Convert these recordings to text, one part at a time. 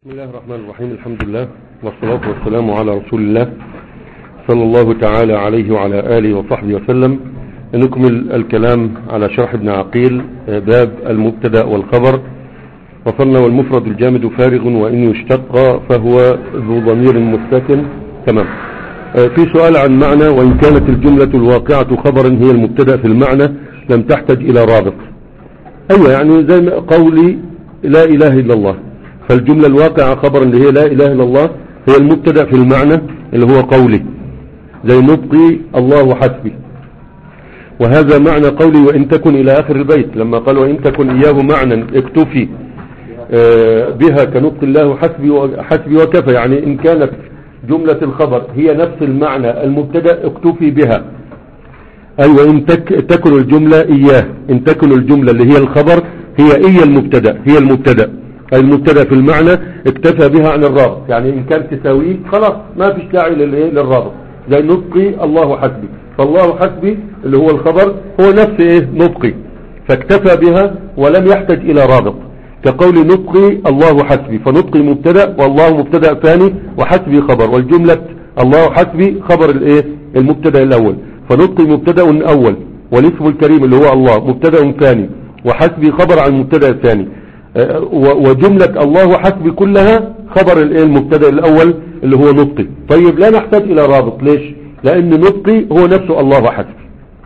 بسم الله الرحمن الرحيم الحمد لله والصلاة والسلام على رسول الله صلى الله تعالى عليه وعلى آله وصحبه وسلم نكمل الكلام على شرح ابن عقيل باب المبتدا والخبر وصلنا والمفرد الجامد فارغ وإن يشتق فهو ذو ضمير مستكن تمام في سؤال عن معنى وإن كانت الجملة الواقعة خبرا هي المبتدا في المعنى لم تحتج إلى رابط أيوة يعني زي ما قولي لا إله إلا الله فالجملة الواقعة خبرا اللي هي لا إله إلا الله هي المبتدا في المعنى اللي هو قولي زي نطقي الله حسبي وهذا معنى قولي وإن تكن إلى آخر البيت لما قال وإن تكن إياه معنى اكتفي بها كنطق الله حسبي حسبي وكفى يعني إن كانت جملة الخبر هي نفس المعنى المبتدا اكتفي بها أي وإن تك تكن الجملة إياه إن تكن الجملة اللي هي الخبر هي إيا المبتدا هي المبتدا المبتدا في المعنى اكتفى بها عن الرابط يعني ان كان تساويه خلاص ما فيش داعي للرابط زي نطقي الله حسبي فالله حسبي اللي هو الخبر هو نفس ايه نطقي فاكتفى بها ولم يحتاج الى رابط كقول نطقي الله حسبي فنطقي مبتدا والله مبتدا ثاني وحسبي خبر والجملة الله حسبي خبر الايه المبتدا الاول فنطقي مبتدا اول والاسم الكريم اللي هو الله مبتدا ثاني وحسبي خبر عن المبتدا الثاني وجملة الله حسبي كلها خبر المبتدا الاول اللي هو نطقي طيب لا نحتاج الى رابط ليش لان نطقي هو نفسه الله حسبي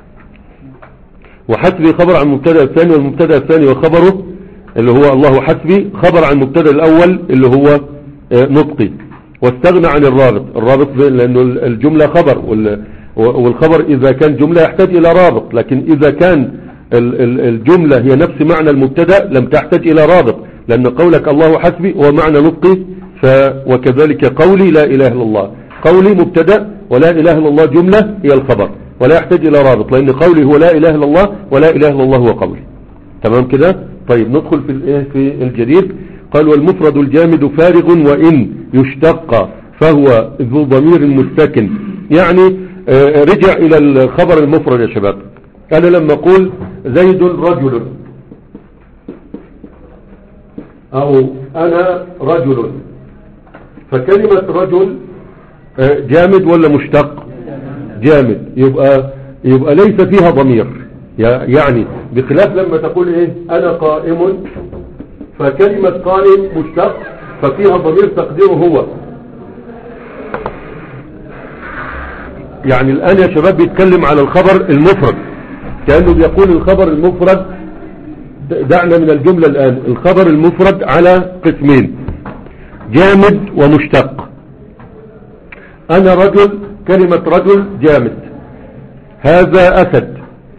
وحسبي خبر عن المبتدا الثاني والمبتدا الثاني وخبره اللي هو الله حسبي خبر عن المبتدا الاول اللي هو نطقي واستغنى عن الرابط الرابط لانه الجملة خبر والخبر اذا كان جملة يحتاج الى رابط لكن اذا كان الجملة هي نفس معنى المبتدا لم تحتاج إلى رابط لأن قولك الله حسبي هو معنى نطقي ف وكذلك قولي لا إله إلا الله قولي مبتدا ولا إله إلا الله جملة هي الخبر ولا يحتاج إلى رابط لأن قولي هو لا إله إلا الله ولا إله إلا الله هو قولي تمام كده طيب ندخل في في الجديد قال والمفرد الجامد فارغ وإن يشتق فهو ذو ضمير مستكن يعني رجع إلى الخبر المفرد يا شباب أنا لما أقول زيد رجل أو أنا رجل فكلمة رجل جامد ولا مشتق جامد يبقى يبقى ليس فيها ضمير يعني بخلاف لما تقول ايه انا قائم فكلمة قائم مشتق ففيها ضمير تقديره هو يعني الان يا شباب بيتكلم على الخبر المفرد كأنه بيقول الخبر المفرد دعنا من الجملة الآن الخبر المفرد على قسمين جامد ومشتق أنا رجل كلمة رجل جامد هذا أسد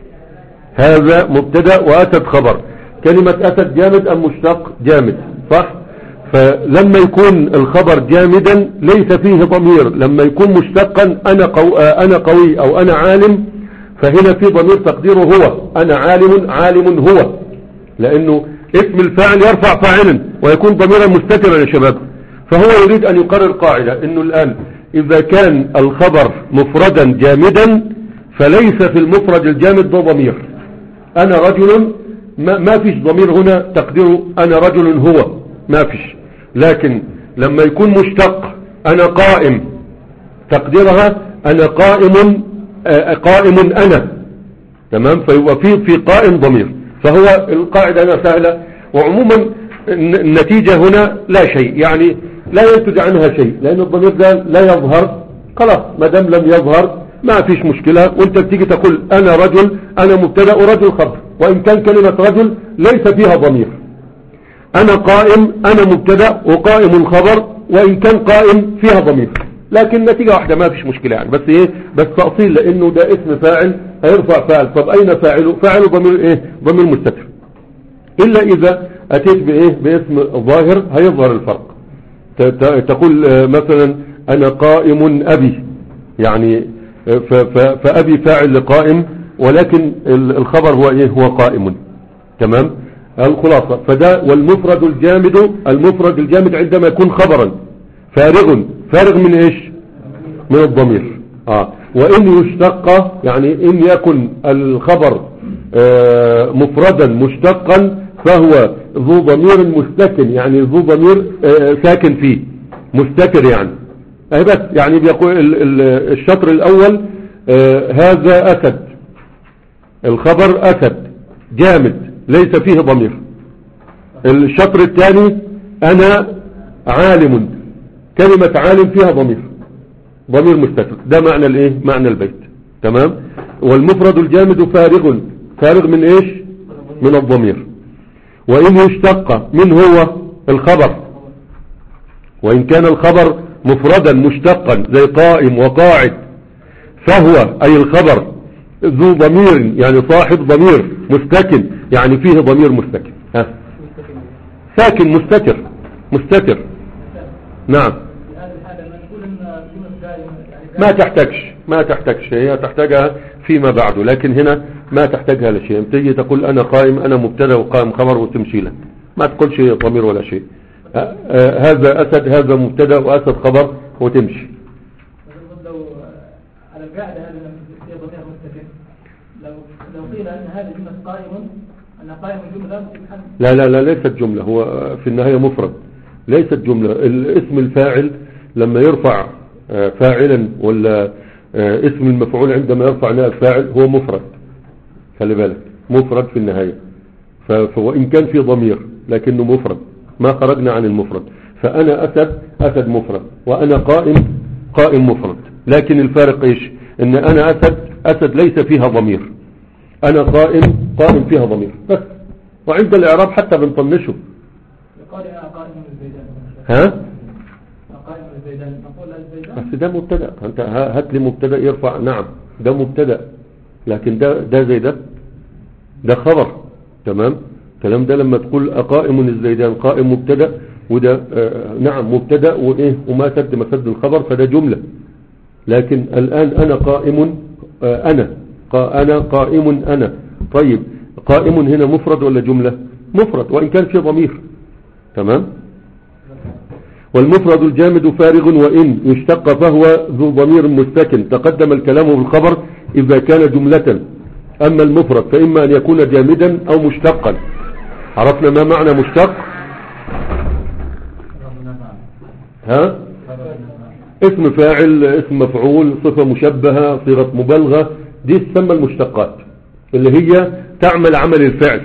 هذا مبتدا وأسد خبر كلمة أسد جامد أم مشتق جامد صح فلما يكون الخبر جامدا ليس فيه ضمير لما يكون مشتقا أنا, قو... أنا قوي أو أنا عالم فهنا في ضمير تقديره هو انا عالم عالم هو لانه اسم الفاعل يرفع فاعلا ويكون ضميرا مستترا يا شباب فهو يريد ان يقرر قاعدة انه الان اذا كان الخبر مفردا جامدا فليس في المفرد الجامد ده ضمير انا رجل ما, ما فيش ضمير هنا تقديره انا رجل هو ما فيش لكن لما يكون مشتق انا قائم تقديرها انا قائم قائم أنا تمام فيبقى في في قائم ضمير فهو القاعدة هنا سهلة وعموما النتيجة هنا لا شيء يعني لا ينتج عنها شيء لأن الضمير ده لا يظهر خلاص ما دام لم يظهر ما فيش مشكلة وانت بتيجي تقول أنا رجل أنا مبتدا ورجل خبر وإن كان كلمة رجل ليس فيها ضمير أنا قائم أنا مبتدا وقائم خبر وإن كان قائم فيها ضمير لكن نتيجة واحدة ما فيش مشكلة يعني بس ايه بس تأصيل لانه ده اسم فاعل هيرفع فاعل طب اين فاعله فاعله ضمير ايه ضمير مستتر الا اذا اتيت بايه باسم ظاهر هيظهر الفرق تقول مثلا انا قائم ابي يعني فابي فاعل لقائم ولكن الخبر هو ايه هو قائم تمام الخلاصة فده والمفرد الجامد المفرد الجامد عندما يكون خبرا فارغ فارغ من ايش من الضمير اه وان يشتق يعني ان يكن الخبر آه مفردا مشتقا فهو ذو ضمير مستكن يعني ذو ضمير آه، ساكن فيه مستتر يعني اهي بس يعني بيقول ال- ال- الشطر الاول آه، هذا اسد الخبر اسد جامد ليس فيه ضمير الشطر الثاني انا عالم كلمة عالم فيها ضمير ضمير مستتر ده معنى الايه معنى البيت تمام والمفرد الجامد فارغ فارغ من ايش من الضمير وان يشتق من هو الخبر وان كان الخبر مفردا مشتقا زي قائم وقاعد فهو اي الخبر ذو ضمير يعني صاحب ضمير مستكن يعني فيه ضمير مستكن ها ساكن مستتر مستتر نعم في هذه الحالة لما نقول ان جملة دائما يعني ما تحتاجش ما تحتاجش هي تحتاجها فيما بعد لكن هنا ما تحتاجها لشيء تيجي تقول انا قائم انا مبتدا وقائم خبر وتمشي لك ما تقولش ضمير ولا شيء ه- آه، هذا اسد هذا مبتدا واسد خبر وتمشي المفروض لو آه، على القاعدة هذه لما فيها ضمير مستتر لو لو قيل ان هذه جملة قائم ان قائم جملة تتحمل لا لا لا ليست جملة هو في النهاية مفرد ليست جملة الاسم الفاعل لما يرفع آه، فاعلا ولا آه، اسم المفعول عندما يرفع نائب فاعل هو مفرد خلي بالك مفرد في النهاية ف- فوإن كان في ضمير لكنه مفرد ما خرجنا عن المفرد فأنا أسد أسد مفرد وأنا قائم قائم مفرد لكن الفارق إيش إن أنا أسد أسد ليس فيها ضمير أنا قائم قائم فيها ضمير بس وعند الإعراب حتى بنطنشه يقال انا قائم الزيدان ها أنا قائم الزيدان نقول الزيدان بس ده مبتدا انت ها- هات لي مبتدا يرفع نعم ده مبتدا لكن ده ده زي ده ده خبر تمام الكلام ده لما تقول قائم الزيدان قائم مبتدا وده آه نعم مبتدا وايه وما سد مسد الخبر فده جمله لكن الان انا قائم آه انا قا انا قائم انا طيب قائم هنا مفرد ولا جمله مفرد وان كان في ضمير تمام والمفرد الجامد فارغ وإن يشتق فهو ذو ضمير مستكن تقدم الكلام بالخبر إذا كان جملة أما المفرد فإما أن يكون جامدا أو مشتقا عرفنا ما معنى مشتق ها اسم فاعل اسم مفعول صفة مشبهة صيغة مبالغة دي تسمى المشتقات اللي هي تعمل عمل الفعل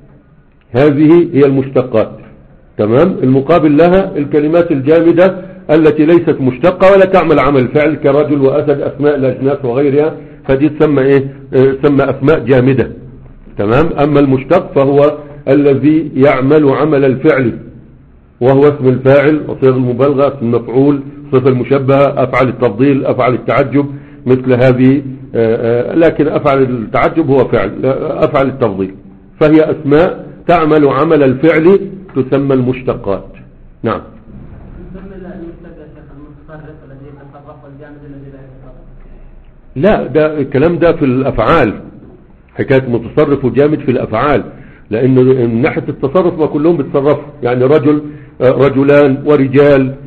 هذه هي المشتقات تمام المقابل لها الكلمات الجامدة التي ليست مشتقة ولا تعمل عمل الفعل كرجل وأسد أسماء الأجناس وغيرها فدي تسمى إيه آه، تسمى أسماء جامدة تمام أما المشتق فهو الذي يعمل عمل الفعل وهو اسم الفاعل وصيغ المبالغة اسم المفعول صفة المشبهة أفعل التفضيل أفعل التعجب مثل هذه آه، آه، لكن أفعل التعجب هو فعل لا، أفعل التفضيل فهي أسماء تعمل عمل الفعل تسمى المشتقات نعم يسمى المبتدا شيخ المتصرف الذي يتصرف والجامد الذي لا يتصرف لا ده الكلام ده في الأفعال حكاية متصرف وجامد في الأفعال لأنه من ناحية التصرف ما كلهم بيتصرفوا يعني رجل آه، رجلان ورجال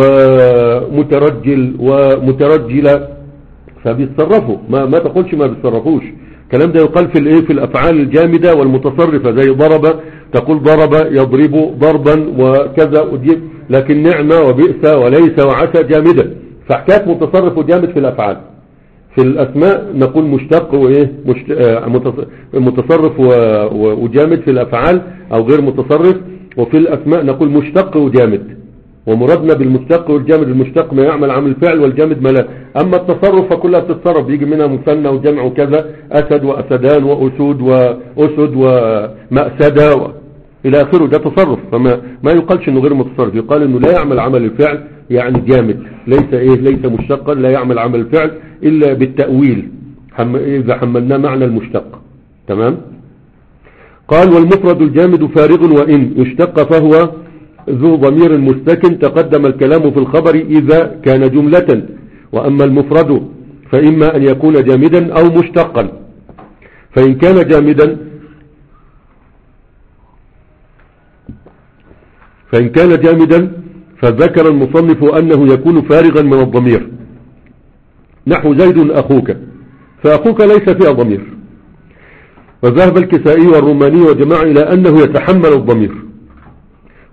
ومترجل ومترجلة فبيتصرفوا ما, ما تقولش ما بيتصرفوش الكلام ده يقال في الايه في الافعال الجامدة والمتصرفة زي ضرب تقول ضرب يضرب ضربا وكذا ودي لكن نعمة وبئس وليس وعسى جامدة فحكاية متصرف وجامد في الافعال في الأسماء نقول مشتق وإيه مشت... آه، متص- متصرف و... و... وجامد في الأفعال أو غير متصرف وفي الأسماء نقول مشتق وجامد ومرادنا بالمشتق والجامد المشتق ما يعمل عمل الفعل والجامد ما لا أما التصرف فكلها بتتصرف بيجي منها مثنى وجمع وكذا أسد وأسدان وأسود وأسد ومأسدة و... إلى آخره ده تصرف فما ما يقالش إنه غير متصرف يقال إنه لا يعمل عمل الفعل يعني جامد ليس إيه ليس مشتقا لا يعمل عمل الفعل إلا بالتأويل حم... إذا حملناه معنى المشتق تمام قال والمفرد الجامد فارغ وإن يشتق فهو ذو ضمير مستكن تقدم الكلام في الخبر إذا كان جملة وأما المفرد فإما أن يكون جامدا أو مشتقا فإن كان جامدا فإن كان جامدا فذكر المصنف أنه يكون فارغا من الضمير نحو زيد أخوك فأخوك ليس فيها ضمير وذهب الكسائي والروماني وجماعة إلى أنه يتحمل الضمير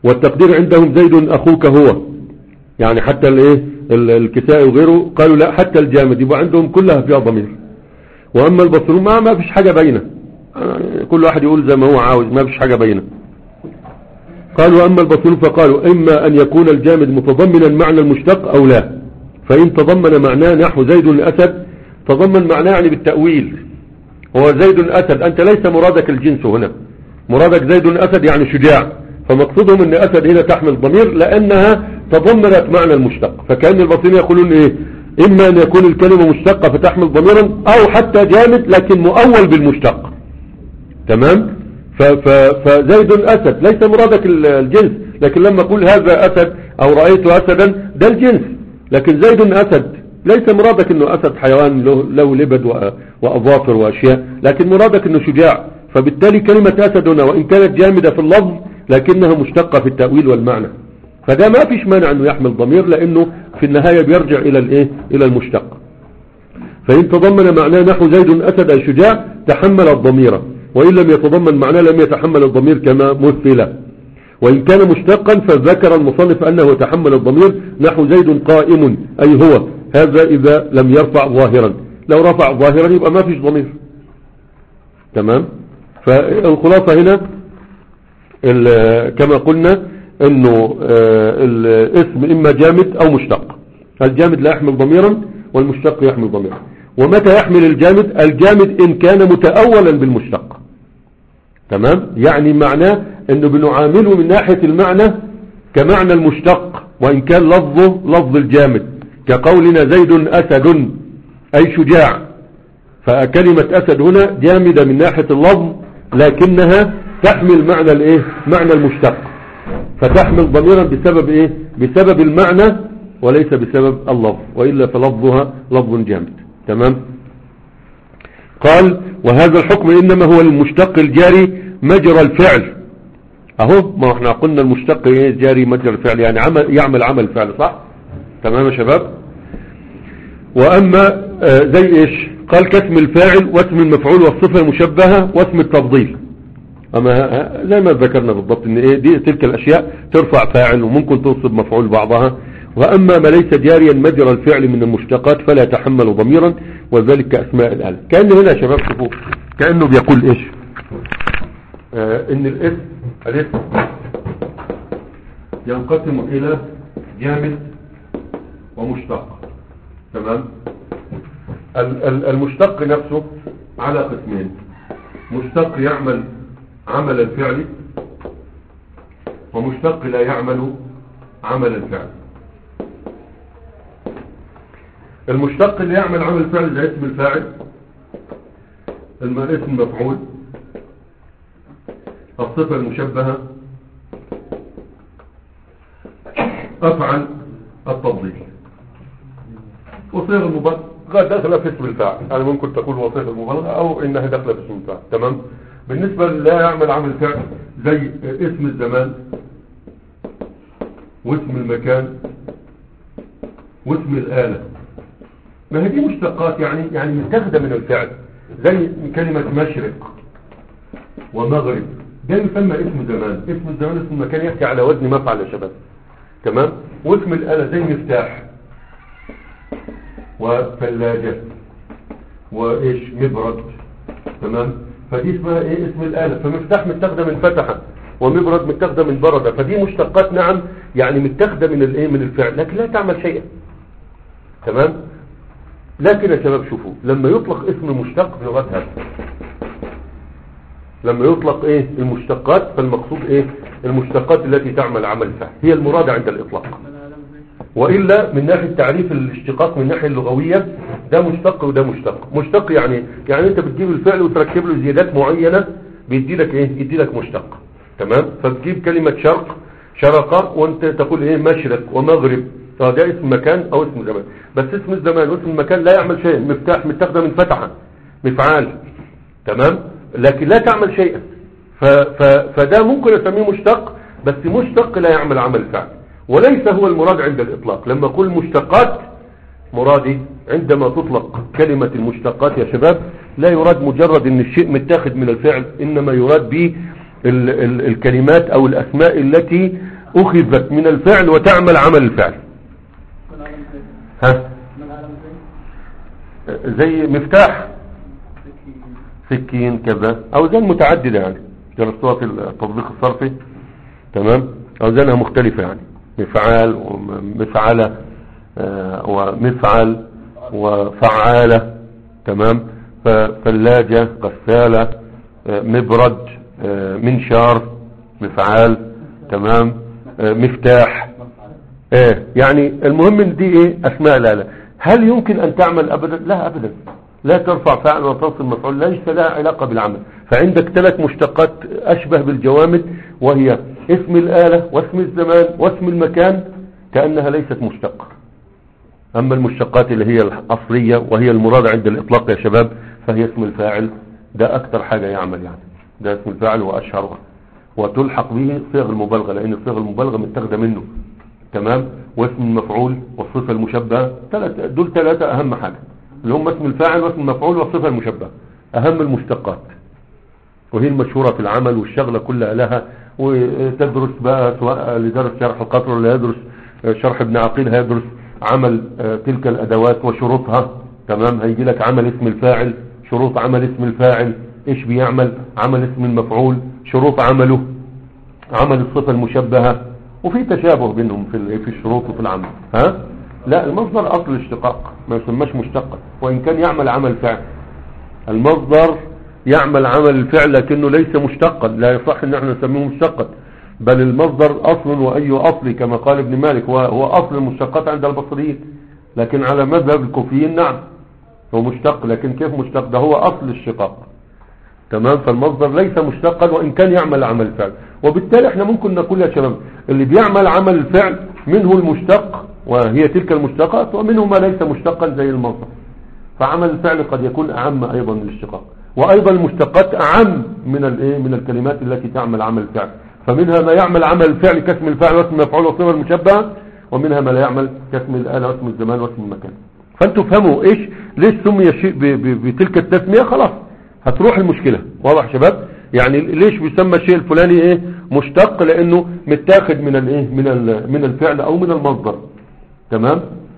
والتقدير عندهم زيد أخوك هو يعني حتى الايه ال- الكسائي وغيره قالوا لا حتى الجامد يبقى عندهم كلها فيها ضمير واما البصرون ما ما فيش حاجة باينة آه، كل واحد يقول زي ما هو عاوز ما فيش حاجة باينة قالوا اما البصرون فقالوا اما ان يكون الجامد متضمنا معنى المشتق او لا فان تضمن معناه نحو زيد الاسد تضمن معناه يعني بالتأويل هو زيد الاسد انت ليس مرادك الجنس هنا مرادك زيد الاسد يعني شجاع فمقصودهم ان اسد هنا تحمل ضمير لانها تضمنت معنى المشتق فكأن البصريين يقولون ايه اما ان يكون الكلمة مشتقة فتحمل ضميرا او حتى جامد لكن مؤول بالمشتق تمام ف- ف- فزيد اسد ليس مرادك ال- الجنس لكن لما اقول هذا اسد او رأيت اسدا ده الجنس لكن زيد اسد ليس مرادك انه اسد حيوان له, له لبد و- واظافر واشياء لكن مرادك انه شجاع فبالتالي كلمة اسد هنا وان كانت جامدة في اللفظ لكنها مشتقة في التأويل والمعنى فده ما فيش مانع انه يحمل ضمير لانه في النهاية بيرجع الى الايه الى المشتق فإن تضمن معناه نحو زيد أسد أي شجاع تحمل الضمير وإن لم يتضمن معناه لم يتحمل الضمير كما مثل وإن كان مشتقا فذكر المصنف أنه يتحمل الضمير نحو زيد قائم أي هو هذا إذا لم يرفع ظاهرا لو رفع ظاهرا يبقى ما فيش ضمير تمام فالخلاصة هنا ال- كما قلنا انه آه، الاسم اما جامد او مشتق الجامد لا يحمل ضميرا والمشتق يحمل ضميرا ومتى يحمل الجامد الجامد ان كان متأولا بالمشتق تمام يعني معناه انه بنعامله من ناحية المعنى كمعنى المشتق وان كان لفظه لفظ الجامد كقولنا زيد اسد اي شجاع فكلمة أسد هنا جامدة من ناحية اللفظ لكنها تحمل معنى الايه معنى المشتق فتحمل ضميرا بسبب ايه بسبب المعنى وليس بسبب اللفظ وإلا فلفظها لفظ جامد تمام قال وهذا الحكم إنما هو المشتق الجاري مجرى الفعل اهو ما احنا قلنا المشتق ايه جاري مجرى الفعل يعني عمل يعمل عمل فعل صح تمام يا شباب واما آه، زي ايش قال كاسم الفاعل واسم المفعول والصفة المشبهة واسم التفضيل اما ه- زي ما ذكرنا بالضبط ان ايه دي تلك الاشياء ترفع فاعل وممكن تنصب مفعول بعضها واما ما ليس جاريا مجرى الفعل من المشتقات فلا يتحمل ضميرا وذلك كاسماء الآلة كأن هنا يا شباب شوفوا كأنه بيقول ايش آه ان الاسم الاسم ينقسم الى جامد ومشتق تمام ال- ال- المشتق نفسه على قسمين مشتق يعمل عمل الفعل ومشتق لا يعمل عمل الفعل المشتق اللي يعمل عمل الفعل زي اسم الفاعل الم- اسم المفعول الصفة المشبهة أفعل التفضيل وصيغ المبالغة داخلة في اسم الفاعل يعني ممكن تقول وصيغ المبالغة أو إنها داخلة في اسم الفاعل تمام بالنسبة لا يعمل عمل فعل زي اسم الزمان واسم المكان واسم الآلة ما هي دي مشتقات يعني يعني متاخده من الفعل زي كلمة مشرق ومغرب ده يسمى اسم زمان اسم الزمان اسم المكان يأتي على وزن مفعل يا شباب تمام واسم الآلة زي مفتاح وثلاجة وايش مبرد تمام فدي اسمها ايه اسم الآلة فمفتاح متاخده من فتحة ومبرد متاخده من برده فدي مشتقات نعم يعني متاخده من الايه من الفعل لكن لا تعمل شيئا تمام لكن يا شباب شوفوا لما يطلق اسم مشتق في لغات هذا لما يطلق ايه المشتقات فالمقصود ايه المشتقات التي تعمل عمل فعل هي المراد عند الاطلاق وإلا من ناحية تعريف الاشتقاق من الناحية اللغوية ده مشتق وده مشتق مشتق يعني يعني انت بتجيب الفعل وتركب له زيادات معينة بيدي لك ايه يدي لك مشتق تمام فبتجيب كلمة شرق شرق وانت تقول ايه مشرق ومغرب اه ده اسم مكان او اسم زمان بس اسم الزمان واسم المكان لا يعمل شيء مفتاح متاخده من فتحة مفعال تمام لكن لا تعمل شيئا ف ف فده ممكن اسميه مشتق بس مشتق لا يعمل عمل فعل وليس هو المراد عند الإطلاق لما أقول مشتقات مرادي عندما تطلق كلمة المشتقات يا شباب لا يراد مجرد ان الشيء متاخد من الفعل انما يراد به ال ال الكلمات او الاسماء التي أخذت من الفعل وتعمل عمل الفعل ها زي مفتاح سكين كذا أوزان متعددة يعني درستوها في التطبيق الصرفي تمام أوزانها مختلفة يعني مفعال ومفعلة آه، ومفعل وفعالة تمام فثلاجة غسالة آه، مبرد آه، منشار مفعال تمام آه، مفتاح ايه يعني المهم ان دي ايه اسماء الآلة هل يمكن ان تعمل ابدا لا ابدا لا ترفع فاعل وتنصب مفعول ليس لها علاقة بالعمل فعندك ثلاث مشتقات اشبه بالجوامد وهي اسم الآلة واسم الزمان واسم المكان كأنها ليست مشتقة أما المشتقات اللي هي الأصلية وهي المراد عند الإطلاق يا شباب فهي اسم الفاعل ده أكثر حاجة يعمل يعني ده اسم الفاعل وأشهرها وتلحق به صيغ المبالغة لأن صيغ المبالغة متاخده منه تمام واسم المفعول والصفة المشبهة ثلاثة دول ثلاثة أهم حاجة اللي هم اسم الفاعل واسم المفعول والصفة المشبهة أهم المشتقات وهي المشهورة في العمل والشغلة كلها لها وتدرس بقى سواء لدرس شرح القطر ولا يدرس شرح ابن عقيل هيدرس عمل آه، تلك الأدوات وشروطها تمام هيجي لك عمل اسم الفاعل شروط عمل اسم الفاعل ايش بيعمل عمل اسم المفعول شروط عمله عمل الصفة المشبهة وفي تشابه بينهم في ال- في الشروط وفي العمل ها لا المصدر اصل الاشتقاق ما يسماش مشتقا وان كان يعمل عمل فعل المصدر يعمل عمل الفعل لكنه ليس مشتقا لا يصح ان احنا نسميه مشتقا بل المصدر اصل واي اصل كما قال ابن مالك هو, هو اصل المشتقات عند البصريين لكن على مذهب الكوفيين نعم هو مشتق لكن كيف مشتق ده هو اصل الشقاق تمام فالمصدر ليس مشتقا وان كان يعمل عمل الفعل وبالتالي احنا ممكن نقول يا شباب اللي بيعمل عمل الفعل منه المشتق وهي تلك المشتقات ومنه ما ليس مشتقا زي المصدر فعمل الفعل قد يكون اعم ايضا من الاشتقاق وايضا المشتقات اعم من الايه من الكلمات التي تعمل عمل الفعل فمنها ما يعمل عمل الفعل كاسم الفاعل واسم المفعول والصفه المشبهه ومنها ما لا يعمل كاسم الاله واسم الزمان واسم المكان فانتوا فهموا ايش ليش سمي الشيء ب- ب- بتلك التسميه خلاص هتروح المشكله واضح شباب يعني ليش بيسمى الشيء الفلاني ايه مشتق لانه متاخد من الايه من ال- من الفعل او من المصدر تمام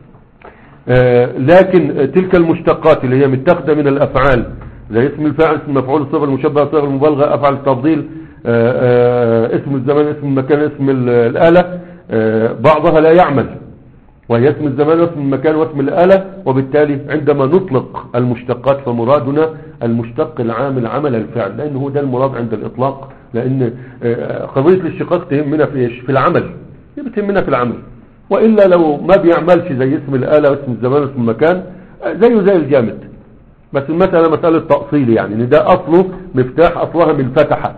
آه، لكن تلك المشتقات اللي هي متاخده من الافعال زي اسم الفاعل اسم المفعول الصفه المشبهه صيغه المبالغه افعال التفضيل آه، آه، اسم الزمان اسم المكان اسم ال- الاله آه، بعضها لا يعمل وهي اسم الزمان واسم المكان واسم الآلة وبالتالي عندما نطلق المشتقات فمرادنا المشتق العامل عمل الفعل لأنه ده المراد عند الإطلاق لأن آه، قضية الاشتقاق تهمنا في إيش في العمل هي بتهمنا في العمل وإلا لو ما بيعملش زي اسم الآلة واسم الزمان واسم المكان آه، زيه زي الجامد بس المسألة مسألة تأصيل يعني ان ده أصله مفتاح أصلها من فتحة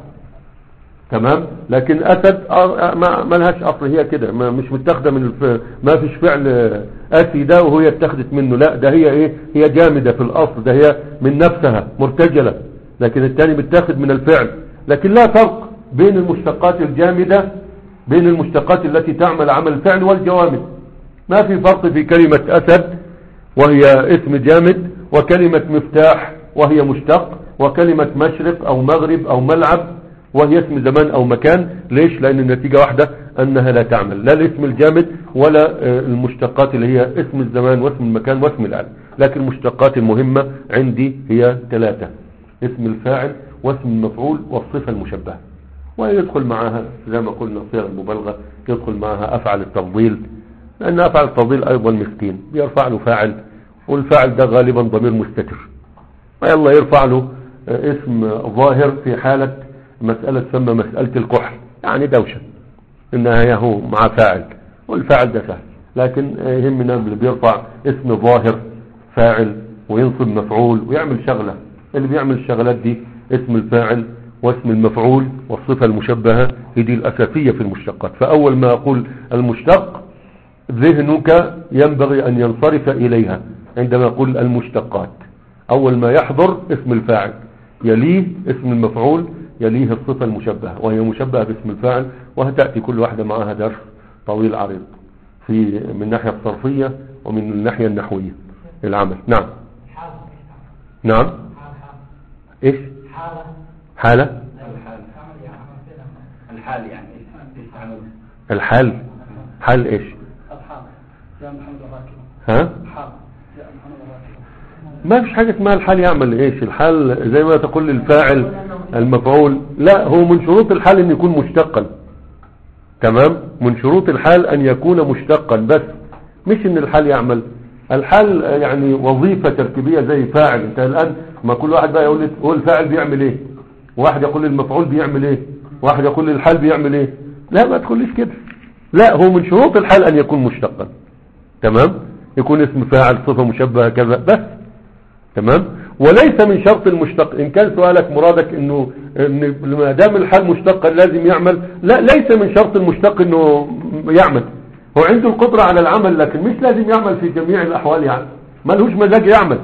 تمام لكن اسد آه، ما ما لهاش اصل هي كده ما مش متاخده من الف... ما فيش فعل آه، اسي ده وهي اتخذت منه لا ده هي ايه هي جامده في الاصل ده هي من نفسها مرتجله لكن الثاني متاخد من الفعل لكن لا فرق بين المشتقات الجامده بين المشتقات التي تعمل عمل الفعل والجوامد ما في فرق في كلمه اسد وهي اسم جامد وكلمه مفتاح وهي مشتق وكلمه مشرق او مغرب او ملعب وهي اسم زمان او مكان ليش لان النتيجة واحدة انها لا تعمل لا الاسم الجامد ولا آه، المشتقات اللي هي اسم الزمان واسم المكان واسم الآلة لكن المشتقات المهمة عندي هي ثلاثة اسم الفاعل واسم المفعول والصفة المشبهة ويدخل معها زي ما قلنا صيغ المبالغة يدخل معها افعل التفضيل لان افعل التفضيل ايضا مسكين بيرفع له فاعل والفاعل ده غالبا ضمير مستتر يلا يرفع له آه، اسم ظاهر في حالة مسألة تسمى مسألة الكحل يعني دوشة انها هي هو مع فاعل والفاعل ده سهل لكن آه، يهمنا اللي بيرفع اسم ظاهر فاعل وينصب مفعول ويعمل شغلة اللي بيعمل الشغلات دي اسم الفاعل واسم المفعول والصفة المشبهة هي دي الأساسية في المشتقات فأول ما أقول المشتق ذهنك ينبغي أن ينصرف إليها عندما أقول المشتقات أول ما يحضر اسم الفاعل يليه اسم المفعول يليه الصفة المشبهة وهي مشبهة باسم الفاعل وهتأتي كل واحدة معها درس طويل عريض في من الناحية الصرفية ومن الناحية النحوية العمل نعم حالة نعم حالة ايش حالة حالة الحال عمل يعني عمل فعل. الحال يعني استعمل الحال حال ايش الحام يا محمد الراكب ها حام يا محمد الراكب ما فيش حاجة اسمها الحال يعمل ايش الحال زي ما تقول الفاعل المفعول لا هو من شروط الحال ان يكون مشتقا تمام من شروط الحال ان يكون مشتقا بس مش ان الحال يعمل الحال يعني وظيفة تركيبية زي فاعل انت الان ما كل واحد بقى يقول لي هو الفاعل بيعمل ايه واحد يقول لي المفعول بيعمل ايه واحد يقول لي الحال بيعمل ايه لا ما تقوليش كده لا هو من شروط الحال ان يكون مشتقا تمام يكون اسم فاعل صفة مشبهة كذا بس تمام وليس من شرط المشتق ان كان سؤالك مرادك انه إن ما دام الحال مشتقا لازم يعمل لا ليس من شرط المشتق انه يعمل هو عنده القدرة على العمل لكن مش لازم يعمل في جميع الاحوال يعني ما لهوش مزاج يعمل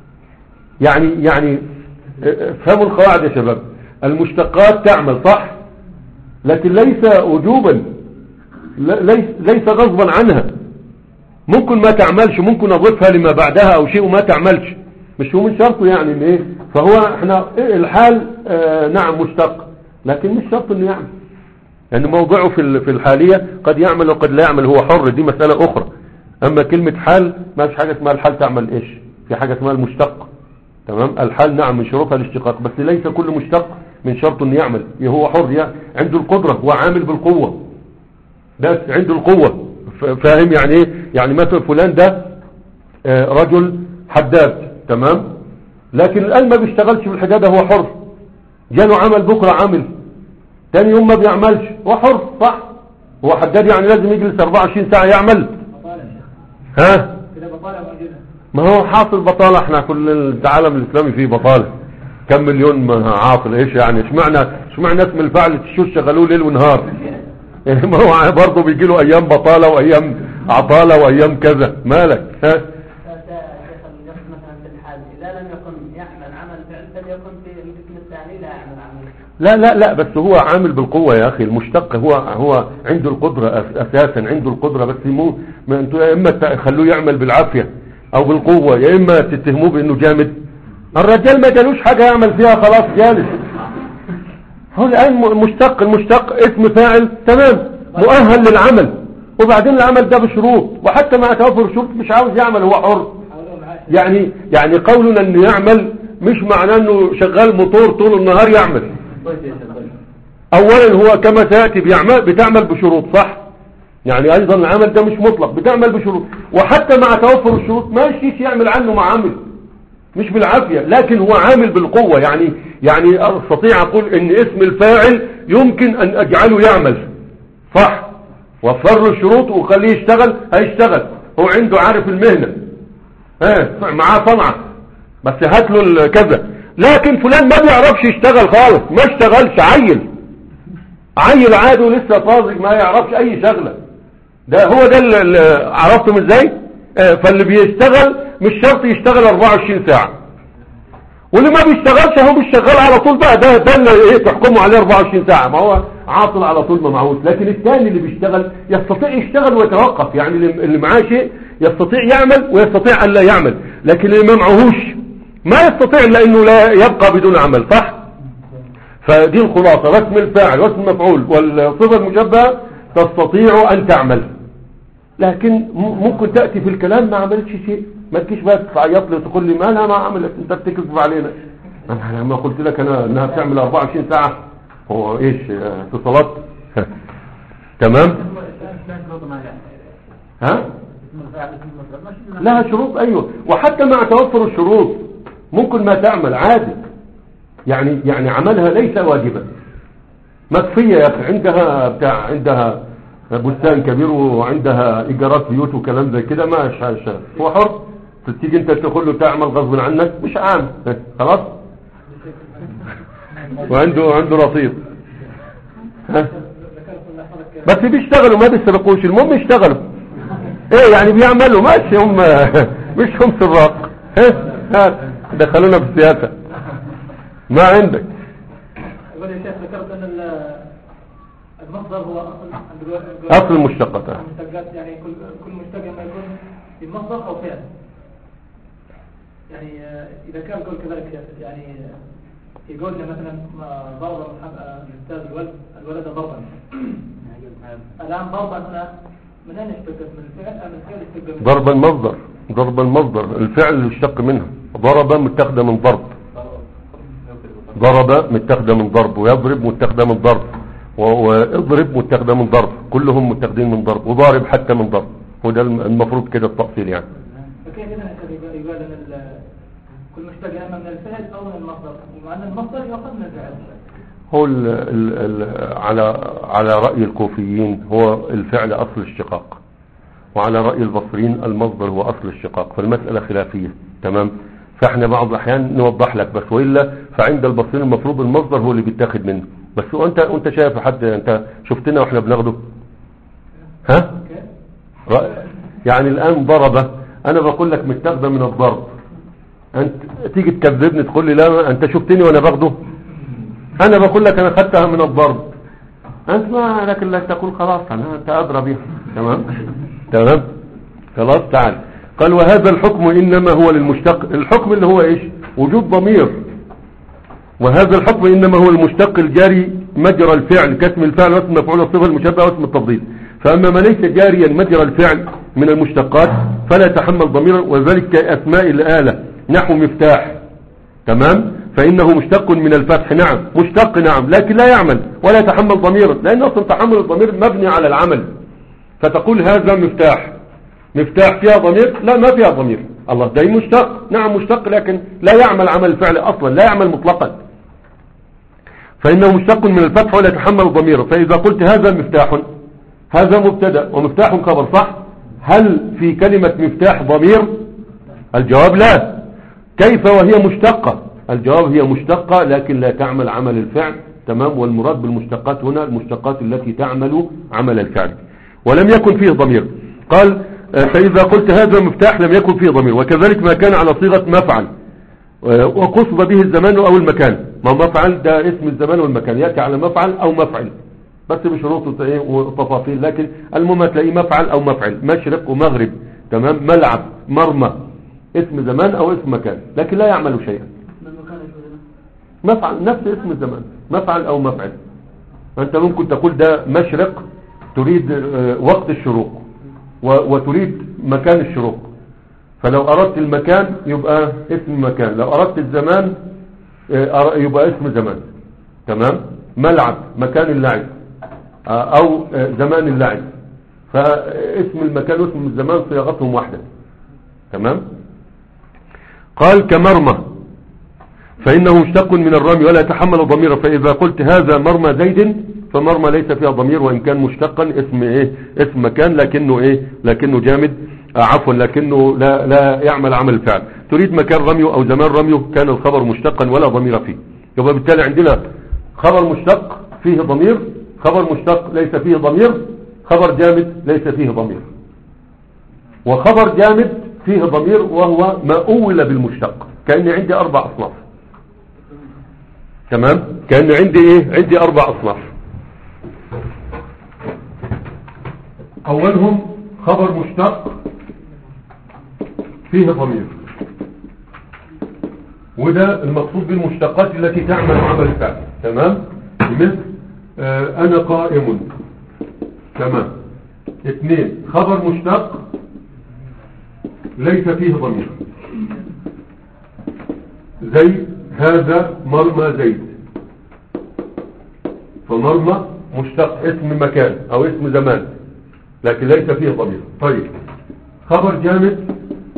يعني يعني فهموا القواعد يا شباب المشتقات تعمل صح لكن ليس وجوبا ل- ليس, ليس غصبا عنها ممكن ما تعملش ممكن اضيفها لما بعدها او شيء وما تعملش مش هو من شرطه يعني ان ايه فهو احنا إيه الحال آه نعم مشتق لكن مش شرط انه يعمل لان يعني موضعه في ال- في الحالية قد يعمل وقد لا يعمل هو حر دي مسألة اخرى اما كلمة حال ما فيش حاجة اسمها الحال تعمل ايش في حاجة اسمها المشتق تمام الحال نعم من شروطها الاشتقاق بس ليس كل مشتق من شرط انه يعمل هو حر يعني عنده القدرة هو عامل بالقوة بس عنده القوة ف- فاهم يعني ايه يعني مثلا فلان ده آه، رجل حداد تمام لكن الآن ما بيشتغلش في الحدادة هو حر جاله عمل بكرة عمل تاني يوم ما بيعملش هو حر صح هو حداد يعني لازم يجلس 24 ساعة يعمل بطالة يا شيخ ها كده بطالة موجودة ما هو حاصل بطالة احنا كل العالم الاسلامي فيه بطالة كم مليون ما عاطل ايش يعني اشمعنى اشمعنى اسم الفعل الشوش شغلوه ليل ونهار ما هو برضه بيجي له ايام بطالة وايام عطالة وايام كذا مالك ها شيخ القصد مثلا في الحال اذا لم يكن يعمل عمل فعل فليكن في القسم الثاني لا يعمل عمل لا لا لا بس هو عامل بالقوة يا أخي المشتق هو هو عنده القدرة أس- أساسا عنده القدرة بس مو ما أنتوا يا إما تخلوه يعمل بالعافية أو بالقوة يا إما تتهموه بأنه جامد الرجال ما جالوش حاجة يعمل فيها خلاص جالس هو الآن م- مشتق المشتق اسم فاعل تمام مؤهل للعمل وبعدين العمل ده بشروط وحتى مع توفر الشروط مش عاوز يعمل هو حر حاولوا معاه يعني يعني قولنا انه يعمل مش معناه انه شغال موتور طول النهار يعمل اولا هو كما سيأتي بيعمل بتعمل بشروط صح يعني ايضا العمل ده مش مطلق بتعمل بشروط وحتى مع توفر الشروط ما يشيش يعمل عنه مع عمل مش بالعافية لكن هو عامل بالقوة يعني يعني استطيع اقول ان اسم الفاعل يمكن ان اجعله يعمل صح وفر له الشروط وخليه يشتغل هيشتغل هو عنده عارف المهنة ها معاه صنعة بس هات له ال- كذا لكن فلان ما بيعرفش يشتغل خالص ما اشتغلش عيل عيل عادي ولسه طازج ما يعرفش اي شغلة ده هو ده اللي- اللي عرفتم ازاي آه، فاللي بيشتغل مش شرط يشتغل 24 ساعة واللي ما بيشتغلش هو مش شغال على طول بقى ده ده اللي ايه تحكموا عليه 24 ساعة ما هو عاطل على طول ما معهوش لكن الثاني اللي بيشتغل يستطيع يشتغل ويتوقف يعني اللي اللي معاه شيء يستطيع يعمل ويستطيع ان لا يعمل لكن اللي ما معهوش ما يستطيع الا انه لا يبقى بدون عمل صح فدي الخلاصة واسم الفاعل واسم المفعول والصفة المشبهة تستطيع ان تعمل لكن م- ممكن تأتي في الكلام ما عملتش شيء ما تجيش بقى تعيط لي وتقول لي ما لا ما عملت انت بتكذب علينا انا لما قلت لك انا انها بتعمل 24 ساعة هو ايش آه، اتصالات تمام ها لها شروط ايوه وحتى مع توفر الشروط ممكن ما تعمل عادي يعني يعني عملها ليس واجبا مكفية يا اخي عندها بتاع عندها بستان كبير وعندها ايجارات بيوت وكلام زي كده ما شاء شاء هو حر تيجي انت تقول له تعمل غصب عنك مش عام خلاص وعنده عنده رصيد ها ذكرت الله يحفظك بس بيشتغلوا ما بيسرقوش المهم يشتغلوا ايه يعني بيعملوا ماشي هم مش هم سراق ها ها دخلونا في السياسة ما عندك يقول يا شيخ ذكرت ان ال- المصدر هو اصل عند الو- اصل المشتقات المشتقات يعني كل كل مشتق ما يكون في مصدر او فعل يعني آه، اذا كان قول كذلك يعني في قولنا مثلا ما ضرب محمد- آه، الاستاذ الولد الولد ضربا الآن ضربا هنا من أين اشتقت من الفعل أم الفعل اشتق من ضرب المصدر ضرب المصدر الفعل اللي اشتق منها ضرب متاخده من ضرب ضرب متاخده من ضرب ويضرب متاخده من ضرب و- واضرب متاخده من ضرب كلهم متاخدين من ضرب وضارب حتى من ضرب وده الم- المفروض كده التأصيل يعني فكيف إذا يقال يقال أن ال- كل مشتق إما من الفعل أو من المصدر ومع أن المصدر يؤخذ من الفعل هو ال ال ال على على رأي الكوفيين هو الفعل أصل الشقاق وعلى رأي البصريين المصدر هو أصل الشقاق فالمسألة خلافية تمام فاحنا بعض الأحيان نوضح لك بس وإلا فعند البصريين المفروض المصدر هو اللي بيتاخد منه بس وانت وانت شايف حد انت شفتنا واحنا بناخده ها كيف؟ رأي يعني الآن ضرب أنا بقول لك متاخده من الضرب أنت تيجي تكذبني تقول لي لا أنت شفتني وأنا باخده أنا بقول لك أنا خدتها من الضرب أنت ما لكن لا تقول خلاص أنا أنت أدرى بها تمام تمام خلاص تعال قال وهذا الحكم إنما هو للمشتق الحكم اللي هو إيش وجود ضمير وهذا الحكم إنما هو المشتق الجاري مجرى الفعل كاسم الفعل واسم مفعول الصفة المشبهة واسم التفضيل فأما ما ليس جاريا مجرى الفعل من المشتقات فلا يتحمل ضميرا وذلك كأسماء الآلة نحو مفتاح تمام فإنه مشتق من الفتح نعم مشتق نعم لكن لا يعمل ولا يتحمل ضميرا لأن أصلا تحمل الضمير مبني على العمل فتقول هذا مفتاح مفتاح فيها ضمير لا ما فيها ضمير الله ده مشتق نعم مشتق لكن لا يعمل عمل الفعل أصلا لا يعمل مطلقا فإنه مشتق من الفتح ولا يتحمل ضميرا فإذا قلت هذا مفتاح هذا مبتدا ومفتاح خبر صح هل في كلمة مفتاح ضمير الجواب لا كيف وهي مشتقة الجواب هي مشتقة لكن لا تعمل عمل الفعل تمام والمراد بالمشتقات هنا المشتقات التي تعمل عمل الفعل ولم يكن فيه ضمير قال آه، فإذا قلت هذا مفتاح لم يكن فيه ضمير وكذلك ما كان على صيغة مفعل آه، وقصد به الزمان أو المكان ما مفعل ده اسم الزمان والمكان يأتي على مفعل أو مفعل بس بشروط إيه وتفاصيل لكن المهم تلاقيه مفعل أو مفعل مشرق ومغرب تمام ملعب مرمى اسم زمان أو اسم مكان لكن لا يعمل شيئا من مكان يشوفنا مفعل نفس اسم الزمان مفعل او مفعل انت ممكن تقول ده مشرق تريد آه، وقت الشروق و- وتريد مكان الشروق فلو اردت المكان يبقى اسم مكان لو اردت الزمان آه، أر- يبقى اسم زمان تمام ملعب مكان اللعب آه، او آه، زمان اللعب فاسم المكان واسم الزمان صياغتهم واحدة تمام قال كمرمى فإنه مشتق من الرمي ولا يتحمل ضميرا فإذا قلت هذا مرمى زيد فمرمى ليس فيها ضمير وإن كان مشتقا اسم إيه اسم مكان لكنه إيه لكنه جامد آه عفوا لكنه لا لا يعمل عمل الفعل تريد مكان رميه أو زمان رميه كان الخبر مشتقا ولا ضمير فيه يبقى بالتالي عندنا خبر مشتق فيه ضمير خبر مشتق ليس فيه ضمير خبر جامد ليس فيه ضمير وخبر جامد فيه ضمير وهو ما أول بالمشتق كأني عندي أربع أصناف تمام كأن عندي ايه عندي اربع اصناف اولهم خبر مشتق فيه ضمير وده المقصود بالمشتقات التي تعمل عمل الفعل تمام مثل آه انا قائم تمام اثنين خبر مشتق ليس فيه ضمير زي هذا مرمى زيد فمرمى مشتق اسم مكان او اسم زمان لكن ليس فيه ضمير طيب خبر جامد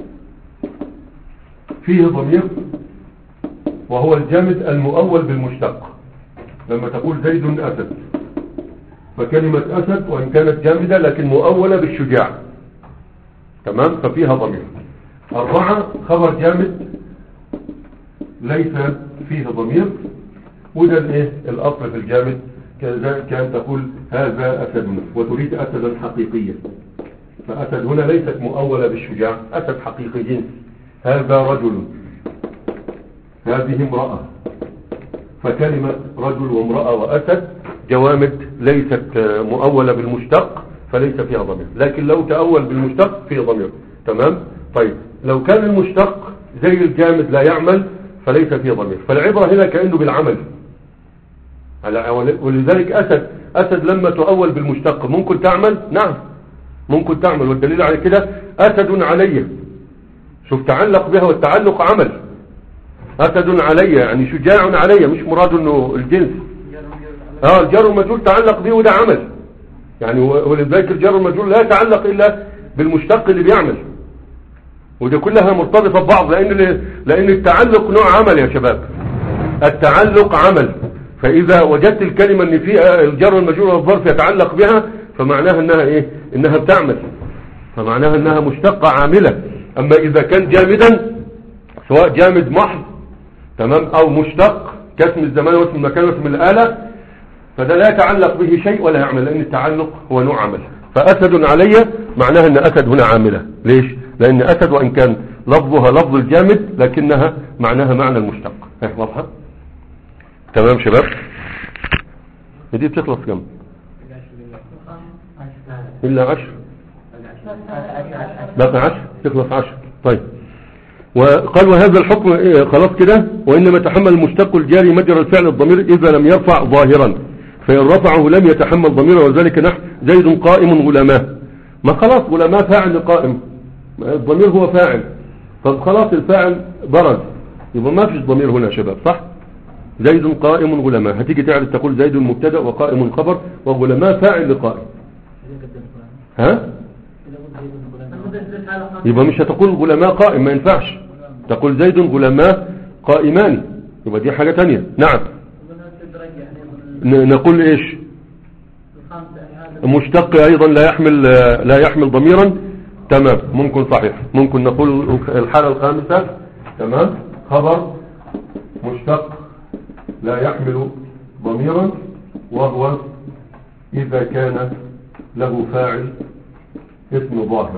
فيه ضمير وهو الجامد المؤول بالمشتق لما تقول زيد أسد فكلمة أسد وإن كانت جامدة لكن مؤولة بالشجاع تمام ففيها ضمير أربعة خبر جامد ليس فيه ضمير وده الايه الاصل في الجامد كذا- كان تقول هذا اسد وتريد اسدا حقيقيا فاسد هنا ليست مؤولة بالشجاع اسد حقيقي جنس هذا رجل هذه امرأة فكلمة رجل وامرأة واسد جوامد ليست آه، مؤولة بالمشتق فليس فيها ضمير لكن لو تأول بالمشتق فيه ضمير تمام طيب لو كان المشتق زي الجامد لا يعمل فليس فيه ضمير فالعبرة هنا كأنه بالعمل على- ولذلك أسد أسد لما تؤول بالمشتق ممكن تعمل نعم ممكن تعمل والدليل على كده أسد علي شوف تعلق بها والتعلق عمل أسد علي يعني شجاع علي مش مراد انه الجنس اه الجار والمجرور تعلق به وده عمل يعني و- ولذلك الجار والمجرور لا يتعلق الا بالمشتق اللي بيعمل وده كلها مرتبطة ببعض لان لان التعلق نوع عمل يا شباب التعلق عمل فاذا وجدت الكلمة ان في الجار والمجرور والظرف يتعلق بها فمعناها انها ايه انها بتعمل فمعناها انها مشتقة عاملة اما اذا كان جامدا سواء جامد محض تمام او مشتق كاسم الزمان واسم المكان واسم الآلة فده لا يتعلق به شيء ولا يعمل لان التعلق هو نوع عمل فاسد علي معناها ان اسد هنا عاملة ليش لان اسد وان كان لفظها لفظ الجامد لكنها معناها معنى المشتق ايه واضحة تمام شباب دي بتخلص كم الا عشر باقي عشر تخلص عشر طيب وقال وهذا الحكم إيه خلاص كده وإنما تحمل المشتق الجاري مجرى الفعل الضمير إذا لم يرفع ظاهرا فإن رفعه لم يتحمل ضميرا وذلك نحو زيد قائم غلاماه ما خلاص غلاماه فاعل قائم الضمير هو فاعل طب خلاص الفاعل برز يبقى ما فيش ضمير هنا يا شباب صح زيد قائم غلاماه هتيجي تعرف تقول زيد مبتدا وقائم خبر وغلاماه فاعل لقائم ها يبقى مش هتقول غلماء قائم ما ينفعش تقول زيد غلماء قائمان يبقى دي حاجة تانية نعم ن- نقول ايش مشتق ايضا لا يحمل لا يحمل ضميرا تمام ممكن صحيح ممكن نقول الحالة الخامسة تمام خبر مشتق لا يحمل ضميرا وهو إذا كان له فاعل اسم ظاهر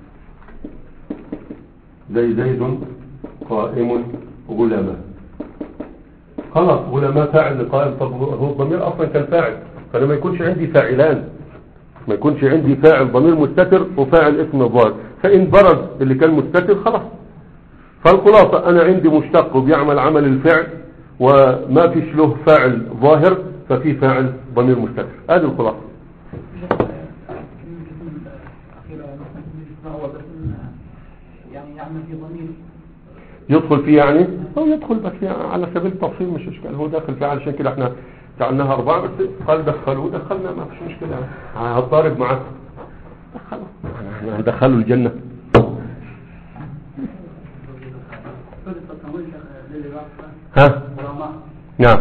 زي زيد قائم غلامة خلاص غلامة فاعل لقائم طب هو الضمير اصلا كان فاعل فانا ما يكونش عندي فاعلان ما يكونش عندي فاعل ضمير مستتر وفاعل اسم ظاهر فان برز اللي كان مستتر خلاص فالخلاصة انا عندي مشتق وبيعمل عمل الفعل وما فيش له فاعل ظاهر ففي فاعل ضمير مستتر هذه الخلاصة يعني يعمل في ضمير يدخل فيه يعني هو يدخل بس يعني على سبيل التفصيل مش اشكال هو داخل فيه علشان كده احنا جعلناها اربعة بس قال دخلوه دخلنا ما فيش مشكلة يعني هتضارب معاه دخلوا احنا هندخله الجنة ها نعم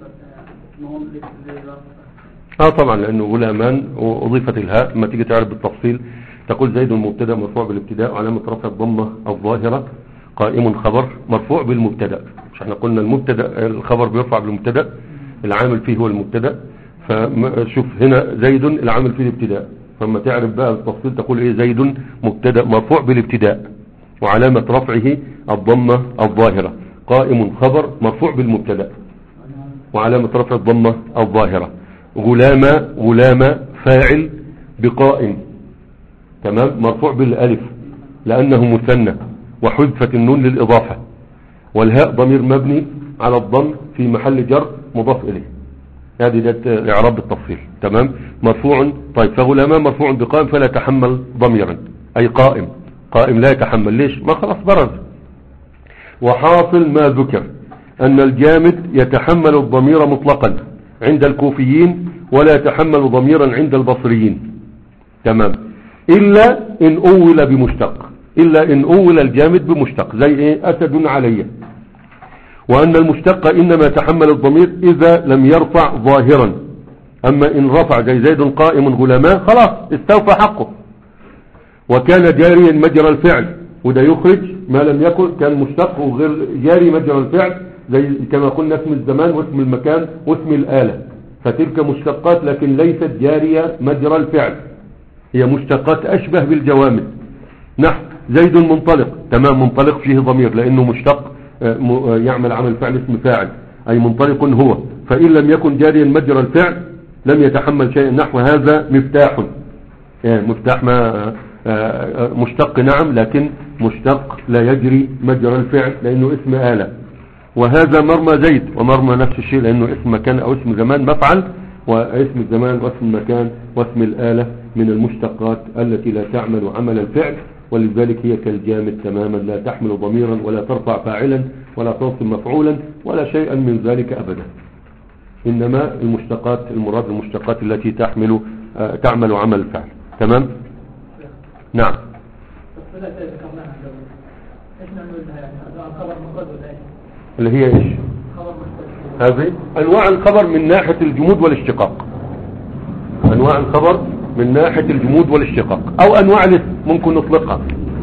اه طبعا لانه غلامان واضيفت الهاء لما تيجي تعرف بالتفصيل تقول زيد مبتدا مرفوع بالابتداء وعلامه رفع الضمه الظاهره قائم خبر مرفوع بالمبتدا مش احنا قلنا المبتدا الخبر بيرفع بالمبتدا العامل فيه هو المبتدا فشوف هنا زيد العامل فيه الابتداء فلما تعرف بقى التفصيل تقول ايه زيد مبتدا مرفوع بالابتداء وعلامه رفعه الضمه الظاهره قائم خبر مرفوع بالمبتدا وعلامة رفع الضمة الظاهرة غلام غلام فاعل بقائم تمام مرفوع بالالف لأنه مثنى وحذفت النون للإضافة والهاء ضمير مبني على الضم في محل جر مضاف إليه هذه ده إعراب بالتفصيل تمام مرفوع طيب فغلامان مرفوع بقائم فلا يتحمل ضميرا أي قائم قائم لا يتحمل ليش ما خلاص برز وحاصل ما ذكر أن الجامد يتحمل الضمير مطلقا عند الكوفيين ولا يتحمل ضميرا عند البصريين تمام إلا إن أول بمشتق إلا إن أول الجامد بمشتق زي إيه أسد علي وأن المشتق إنما يتحمل الضمير إذا لم يرفع ظاهرا أما إن رفع زي زيد قائم غلاماه خلاص استوفى حقه وكان جاريا مجرى الفعل وده يخرج ما لم يكن كان مشتق وغير جاري مجرى الفعل زي كما قلنا اسم الزمان واسم المكان واسم الآلة فتلك مشتقات لكن ليست جارية مجرى الفعل هي مشتقات أشبه بالجوامد نحو زيد منطلق تمام منطلق فيه ضمير لأنه مشتق آه، م- آه، يعمل عمل فعل اسم فاعل أي منطلق هو فإن لم يكن جاريا مجرى الفعل لم يتحمل شيء نحو هذا مفتاح يعني مفتاح ما آه، آه، مشتق نعم لكن مشتق لا يجري مجرى الفعل لأنه اسم آلة وهذا مرمى زيد ومرمى نفس الشيء لأنه اسم مكان أو اسم زمان مفعل واسم الزمان واسم المكان واسم الآلة من المشتقات التي لا تعمل عمل الفعل ولذلك هي كالجامد تماما لا تحمل ضميرا ولا ترفع فاعلا ولا تنصب مفعولا ولا شيئا من ذلك أبدا إنما المشتقات المراد المشتقات التي تحمل آه، تعمل عمل الفعل تمام نعم الصلة التي ذكرناها قبل ايش نعمل لها يعني هذا الخبر مفرد ولا ايش؟ اللي هي ايش خبر مفرد هذه انواع الخبر من ناحية الجمود والاشتقاق انواع الخبر من ناحية الجمود والاشتقاق او انواع الاسم ممكن نطلقها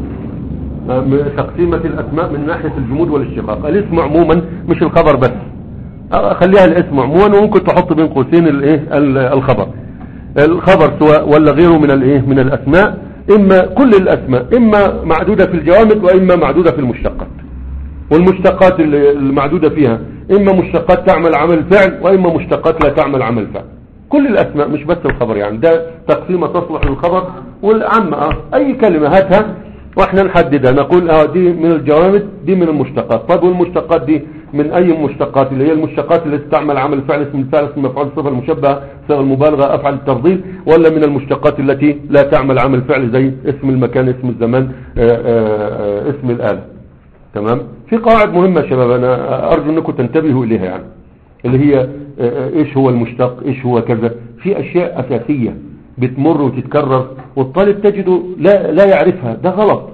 آه، م- تقسيمة الاسماء من ناحية الجمود والاشتقاق الاسم عموما مش الخبر بس آه، خليها الاسم عموما وممكن تحط بين قوسين الايه ال- الخبر الخبر سواء ولا غيره من الايه من الاسماء اما كل الاسماء اما معدودة في الجوامد واما معدودة في المشتقات والمشتقات اللي- المعدودة فيها إما مشتقات تعمل عمل فعل وإما مشتقات لا تعمل عمل فعل كل الأسماء مش بس الخبر يعني ده تقسيمة تصلح للخبر والعامة آه أي كلمة هاتها واحنا نحددها نقول اه دي من الجوامد دي من المشتقات طيب والمشتقات دي من اي مشتقات اللي هي المشتقات اللي تستعمل عمل فعل اسم الفعل اسم المفعول الصفه المشبهه صيغه المبالغه افعل التفضيل ولا من المشتقات التي لا تعمل عمل فعل زي اسم المكان اسم الزمان آه، آه، آه، اسم الاله تمام في قواعد مهمة يا شباب انا ارجو انكم تنتبهوا اليها يعني اللي هي آه، آه، ايش هو المشتق ايش هو كذا في اشياء اساسية بتمر وتتكرر والطالب تجده لا, لا يعرفها ده غلط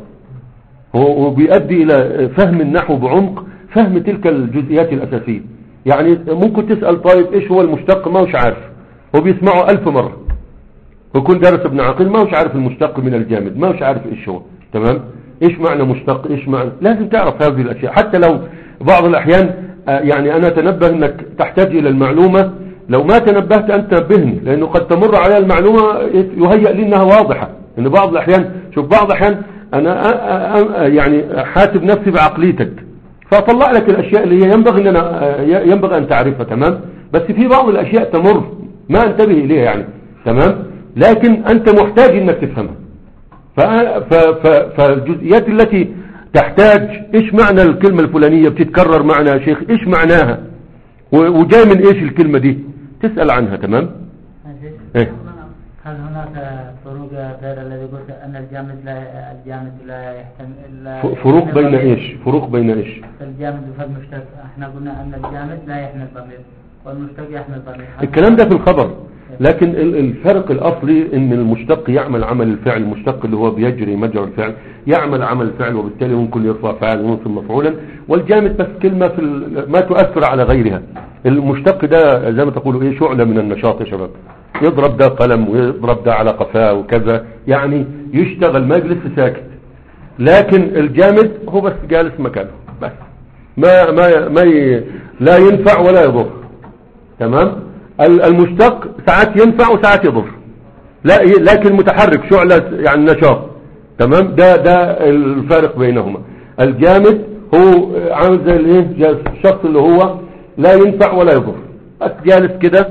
هو وبيؤدي الى فهم النحو بعمق فهم تلك الجزئيات الاساسية يعني ممكن تسأل طالب ايش هو المشتق ما هوش عارف هو بيسمعه الف مرة ويكون درس ابن عقيل ما هوش عارف المشتق من الجامد ما هوش عارف ايش هو تمام ايش معنى مشتق ايش معنى لازم تعرف هذه الاشياء حتى لو بعض الاحيان آه، يعني انا اتنبه انك تحتاج الى المعلومة لو ما تنبهت انت نبهني لانه قد تمر علي المعلومة يهيأ لي انها واضحة ان بعض الاحيان شوف بعض الاحيان انا أ- أ- أ- يعني حاسب نفسي بعقليتك فاطلع لك الاشياء اللي هي ينبغي ان انا آه، ينبغي ان تعرفها تمام بس في بعض الاشياء تمر ما انتبه اليها يعني تمام لكن انت محتاج انك تفهمها ف- ف- ف- فالجزئيات التي تحتاج ايش معنى الكلمة الفلانية بتتكرر معنا يا شيخ ايش معناها و- وجاي من ايش الكلمة دي تسأل عنها تمام إيه؟ هل هناك فروق غير الذي قلت أن الجامد لا الجامد لا يحتمل لا ف- فروق يحمل بين ضمير؟ ايش فروق بين ايش الجامد والمشتق احنا قلنا أن الجامد لا يحمل ضمير والمشتق يحمل ضمير هل- الكلام ده في الخبر لكن ال- الفرق الأصلي ان المشتق يعمل عمل الفعل المشتق اللي هو بيجري مجرى الفعل يعمل عمل الفعل وبالتالي ممكن يرفع فاعل وينصب مفعولا والجامد بس كلمة في ال- ما تؤثر على غيرها المشتق ده زي ما تقولوا ايه شعلة من النشاط يا شباب يضرب ده قلم ويضرب ده على قفاه وكذا يعني يشتغل ما يجلس ساكت لكن الجامد هو بس جالس مكانه بس ما ما ما ي... لا ينفع ولا يضر تمام ال- المشتق ساعات ينفع وساعات يضر لا ي- لكن متحرك شعلة يعني نشاط تمام ده ده الفارق بينهما الجامد هو عامل زي الايه جالس- الشخص اللي هو لا ينفع ولا يضر بس جالس كده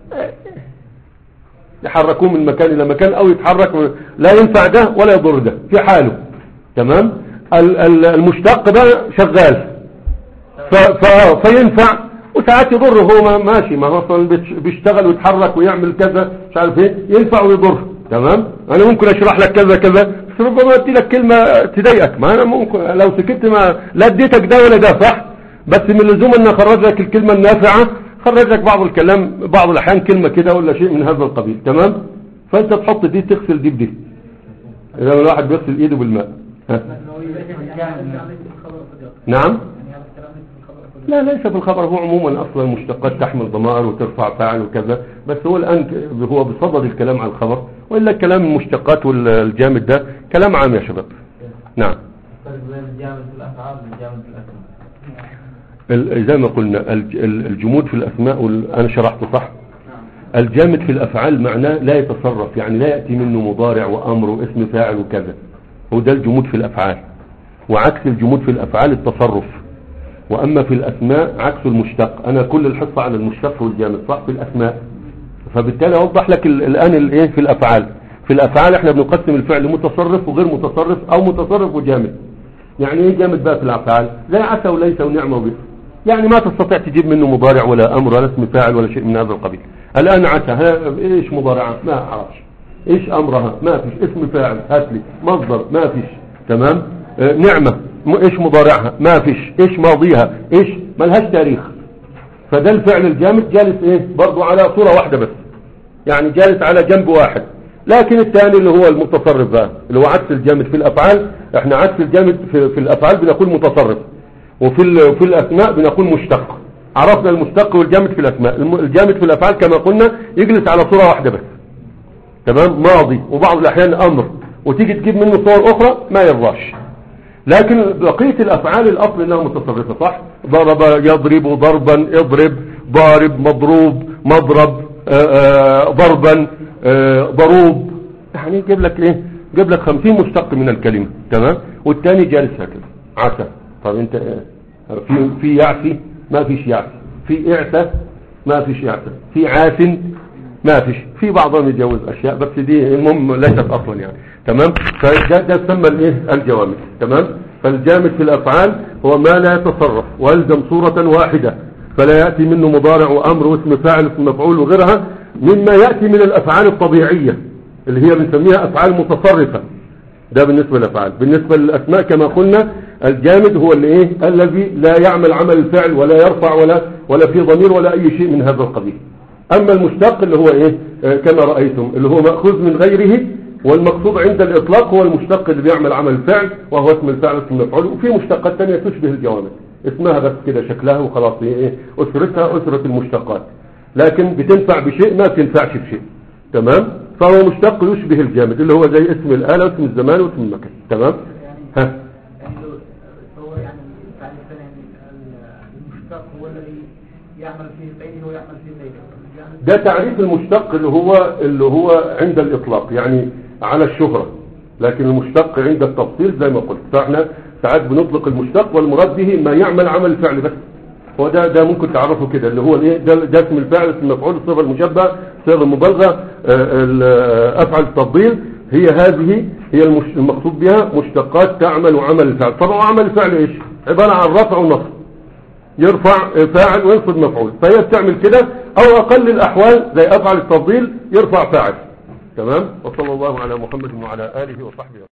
يحركوه من مكان الى مكان او يتحرك من- لا ينفع ده ولا يضر ده في حاله تمام ال- ال- المشتق ده شغال ف... ف... فينفع وساعات يضر هو ما ماشي ما هو اصلا بيش- بيشتغل ويتحرك ويعمل كذا مش عارف ايه ينفع ويضر تمام انا ممكن اشرح لك كذا كذا بس ربما ادي لك كلمه تضايقك ما انا ممكن لو سكت ما لا اديتك ده ولا ده صح بس من اللزوم ان اخرج لك الكلمه النافعه خرج لك بعض الكلام بعض الاحيان كلمه كده ولا شيء من هذا القبيل تمام فانت تحط دي تغسل دي بدي اذا الواحد بيغسل ايده بالماء ها. نعم لا ليس في الخبر هو عموما اصلا المشتقات تحمل ضمائر وترفع فاعل وكذا بس هو الان ك- هو بصدد الكلام عن الخبر والا كلام المشتقات والجامد ده كلام عام يا شباب نعم الفرق بين الجامد في الافعال والجامد في الاسماء ال- زي ما قلنا الج- ال- الجمود في الاسماء وال- انا شرحته صح الجامد في الافعال معناه لا يتصرف يعني لا ياتي منه مضارع وامر واسم فاعل وكذا هو ده الجمود في الافعال وعكس الجمود في الافعال التصرف واما في الاسماء عكس المشتق انا كل الحصه على المشتق والجامد صح في الاسماء فبالتالي اوضح لك ال- الان الايه في الافعال في الافعال احنا بنقسم الفعل متصرف وغير متصرف او متصرف وجامد يعني ايه جامد بقى في الافعال زي عسى وليس ونعمه وبئس يعني ما تستطيع تجيب منه مضارع ولا امر ولا اسم فاعل ولا شيء من هذا القبيل الآن عسى ها ايش مضارعها ما اعرفش ايش امرها ما فيش اسم فاعل هات لي مصدر ما فيش تمام آه، نعمة م- ايش مضارعها ما فيش ايش ماضيها ايش ملهاش تاريخ فده الفعل الجامد جالس ايه برضو على صورة واحدة بس يعني جالس على جنب واحد لكن الثاني اللي هو المتصرف بقى اللي هو عكس الجامد في الافعال احنا عكس الجامد في, في الافعال بنقول متصرف وفي ال- في الاسماء بنقول مشتق عرفنا المشتق والجامد في الاسماء الم- الجامد في الافعال كما قلنا يجلس على صورة واحدة بس تمام ماضي وبعض الاحيان امر وتيجي تجيب منه صور اخرى ما يرضاش لكن بقية الافعال الاصل انها متصرفة صح ضرب يضرب ضربا اضرب ضارب مضروب مضرب آه، آه، ضربا آه، ضروب يعني يجيب لك ايه يجيب لك خمسين مشتق من الكلمة تمام والتاني جالس هكذا عسى طب انت آه، في في يعسي ما فيش يعسي في اعسى ما فيش يعسى في عاس ما فيش في بعضهم يتجوز اشياء بس دي المهم ليست اصلا يعني تمام فده ده يسمى الايه الجوامد تمام فالجامد في الافعال هو ما لا يتصرف والزم صورة واحدة فلا يأتي منه مضارع وامر واسم فاعل اسم مفعول وغيرها مما يأتي من الافعال الطبيعية اللي هي بنسميها افعال متصرفة ده بالنسبة للأفعال بالنسبة للأسماء كما قلنا الجامد هو اللي إيه الذي لا يعمل عمل الفعل ولا يرفع ولا ولا في ضمير ولا أي شيء من هذا القبيل أما المشتق اللي هو إيه آه كما رأيتم اللي هو مأخوذ من غيره والمقصود عند الإطلاق هو المشتق اللي بيعمل عمل الفعل وهو اسم الفعل اسم المفعول وفي مشتقات تانية تشبه الجوامد اسمها بس كده شكلها وخلاص هي إيه أسرتها أسرة المشتقات لكن بتنفع بشيء ما بتنفعش بشيء تمام فهو مشتق يشبه الجامد اللي هو زي اسم الآلة واسم الزمان واسم المكان تمام ها يعني لو هو يعني تعريف يعني المشتق هو الذي يعمل فيه غيره ويعمل فيه غيره يعني ده تعريف المشتق اللي هو اللي هو عند الإطلاق يعني على الشهرة لكن المشتق عند التفصيل زي ما قلت فاحنا ساعات بنطلق المشتق والمراد به ما يعمل عمل الفعل بس هو ده ده ممكن تعرفه كده اللي هو الايه ده, ده اسم الفاعل اسم المفعول الصيغه المشبهه صيغه المبالغه آه، ال- آه، افعل التفضيل هي هذه هي المش- المقصود بها مشتقات تعمل عمل الفعل طبعا عمل الفعل ايش عباره عن رفع ونصب يرفع فاعل وينصب مفعول فهي بتعمل كده او اقل الاحوال زي افعل التفضيل يرفع فاعل تمام وصلى الله على محمد وعلى اله وصحبه